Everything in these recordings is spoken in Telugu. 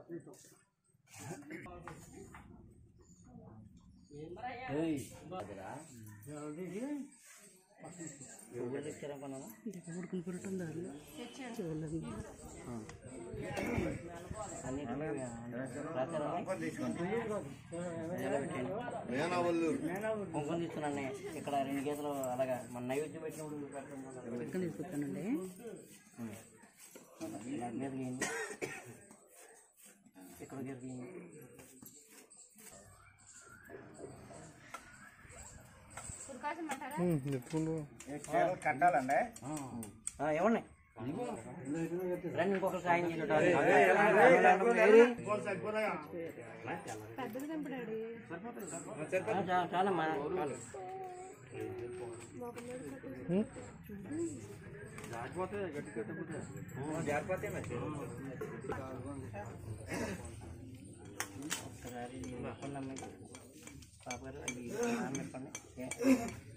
కుంకుమ తీసుకున్నాను ఇక్కడ రెండు గీతలు అలాగా మన నైవేద్యం పెట్టినప్పుడు పెట్టడం తీసుకుంటానండి ఇలా గీత గీయండి ఇక్కడ గీత గీయండి కట్టాలండి ఆ, ఇవ్వండి రండి ఇంకొకరు సాయం చేయండి చాలా చాలమ్మా చాలు ఒక్కసారి చెప్పండి అమ్మాయి పాప గారు అది నాన్న చెప్పండి ఏ?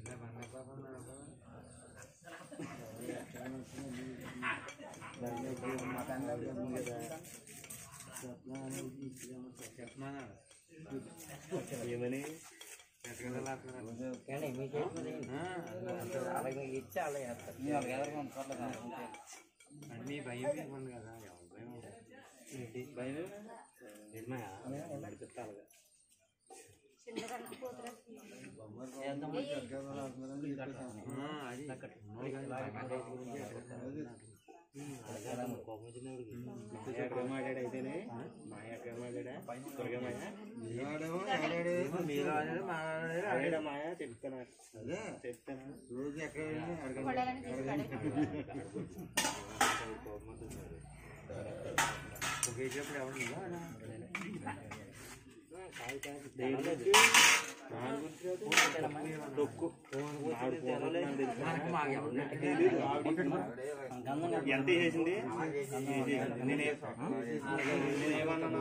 ఏమండి మీ చేతిలో ఏంటి? అలాగే ఇచ్చి అలా చేస్తారు అన్ని భయం ఉంది కదా ఎవరి భయం ఏంటి భయం నిర్మయ చెప్తాను మాట్లాడైతేనే మాయ మాట్లాడా త్వరగా మాయ మీరు ఆడాడు మాయ చెప్తాను చెప్తాను రోజు ఎక్కడ ఒకేటప్పుడు ఎవరు డొక్కు ఎంత చేసింది నేనేమన్నాను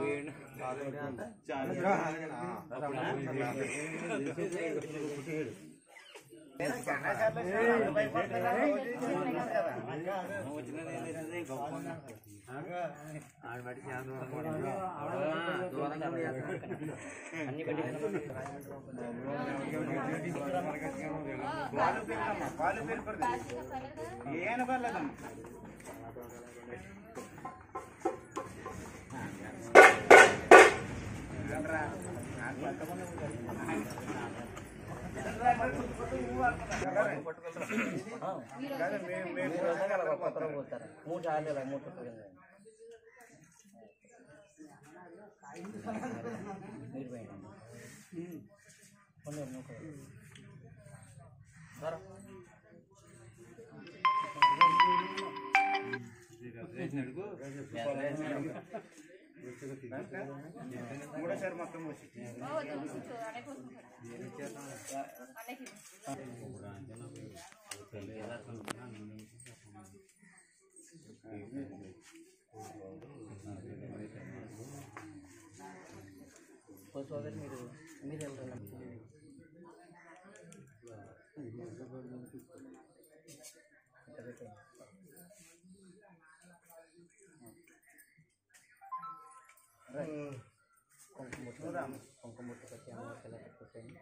అన్ని పెట్టి ఏం పర్లేదమ్మా మూడు సార్లు ఇలా మూడు చుట్టూ కింద. మీరు పోయండి. పోనీ, మూడు. రా. మూడోసారి మొత్తం వచ్చి ఓ సోదరి మీరు మీరు వెళ్తున్నారు ఇక్కడ పెట్టండి. రైట్. కుంకుమ బొట్టు కుంకుమ బొట్టు పెట్టి అమ్మవారికి ఇలా పెట్టండి.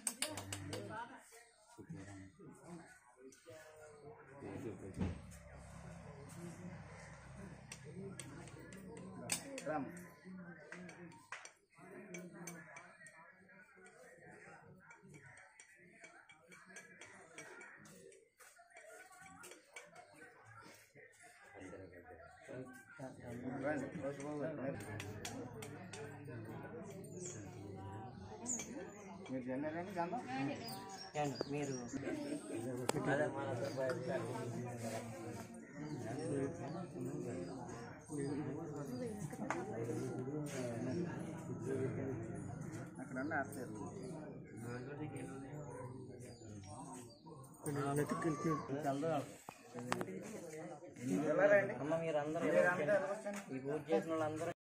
రామ్ రండి రోజు మీరు జనరండి గంధం ఏమండి, మీరు అదే మన అక్కడ వేస్తారు అమ్మ మీరు అందరూ ఈ పూజ చేసిన వాళ్ళందరూ